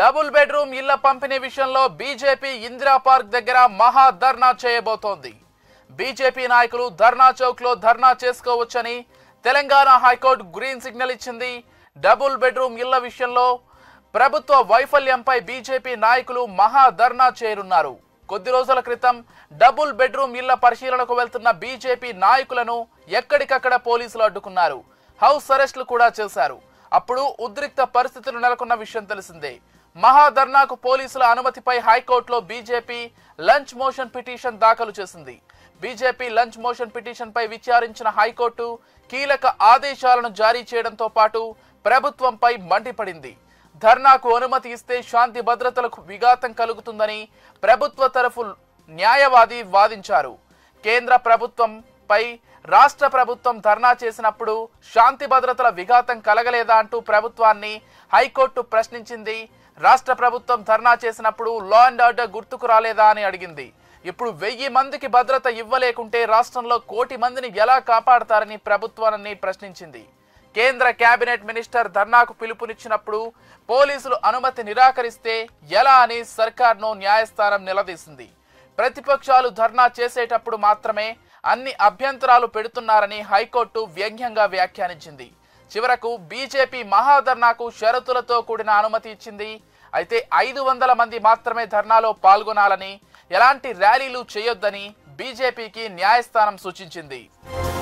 double bedroom ఇళ్ల పంపిణీ విషయంలో బీజేపీ ఇందిరా పార్క్ దగ్గర మహా ధర్నా చేయబోతోంది బీజేపీ నాయకులు ధర్నా చౌక్ లో ధర్నా చేసుకోవచ్చని తెలంగాణ హైకోర్టు గ్రీన్ సిగ్నల్ ఇచ్చింది డబుల్ బెడ్రూమ్ ఇళ్ల విషయంలో ప్రభుత్వ వైఫల్యంపై బీజేపీ నాయకులు మహా ధర్నా చేయనున్నారు కొద్ది రోజుల క్రితం డబుల్ బెడ్రూమ్ ఇళ్ల పరిశీలనకు వెళ్తున్న బీజేపీ నాయకులను ఎక్కడికక్కడ పోలీసులు అడ్డుకున్నారు హౌస్ అరెస్టులు కూడా చేశారు అప్పుడు ఉద్రిక్త పరిస్థితులు నెలకొన్న విషయం తెలిసిందే మహాధర్నాకు పోలీసుల అనుమతిపై హైకోర్టులో బీజేపీ లంచ్ మోషన్ పిటిషన్ దాఖలు చేసింది బీజేపీ లంచ్ మోషన్ పిటిషన్ పై విచారించిన హైకోర్టు కీలక ఆదేశాలను జారీ చేయడంతో పాటు ప్రభుత్వంపై మండిపడింది ధర్నాకు అనుమతి ఇస్తే శాంతి భద్రతలకు విఘాతం కలుగుతుందని ప్రభుత్వ తరఫు న్యాయవాది వాదించారు కేంద్ర ప్రభుత్వంపై రాష్ట్ర ప్రభుత్వం ధర్నా చేసినప్పుడు శాంతి భద్రతల విఘాతం కలగలేదా అంటూ ప్రభుత్వాన్ని హైకోర్టు ప్రశ్నించింది రాష్ట్ర ప్రభుత్వం ధర్నా చేసినప్పుడు లా అండ్ ఆర్డర్ గుర్తుకు రాలేదా అని అడిగింది ఇప్పుడు వెయ్యి మందికి భద్రత ఇవ్వలేకుంటే రాష్ట్రంలో కోటి మందిని ఎలా కాపాడతారని ప్రభుత్వాన్ని ప్రశ్నించింది కేంద్ర కేబినెట్ మినిస్టర్ ధర్నాకు పిలుపునిచ్చినప్పుడు పోలీసులు అనుమతి నిరాకరిస్తే ఎలా అని సర్కార్ను న్యాయస్థానం నిలదీసింది ప్రతిపక్షాలు ధర్నా చేసేటప్పుడు మాత్రమే అన్ని అభ్యంతరాలు పెడుతున్నారని హైకోర్టు వ్యంగ్యంగా వ్యాఖ్యానించింది చివరకు బీజేపీ మహాధర్నాకు షరతులతో కూడిన అనుమతి ఇచ్చింది అయితే ఐదు వందల మంది మాత్రమే ధర్నాలో పాల్గొనాలని ఎలాంటి ర్యాలీలు చేయొద్దని బీజేపీకి న్యాయస్థానం సూచించింది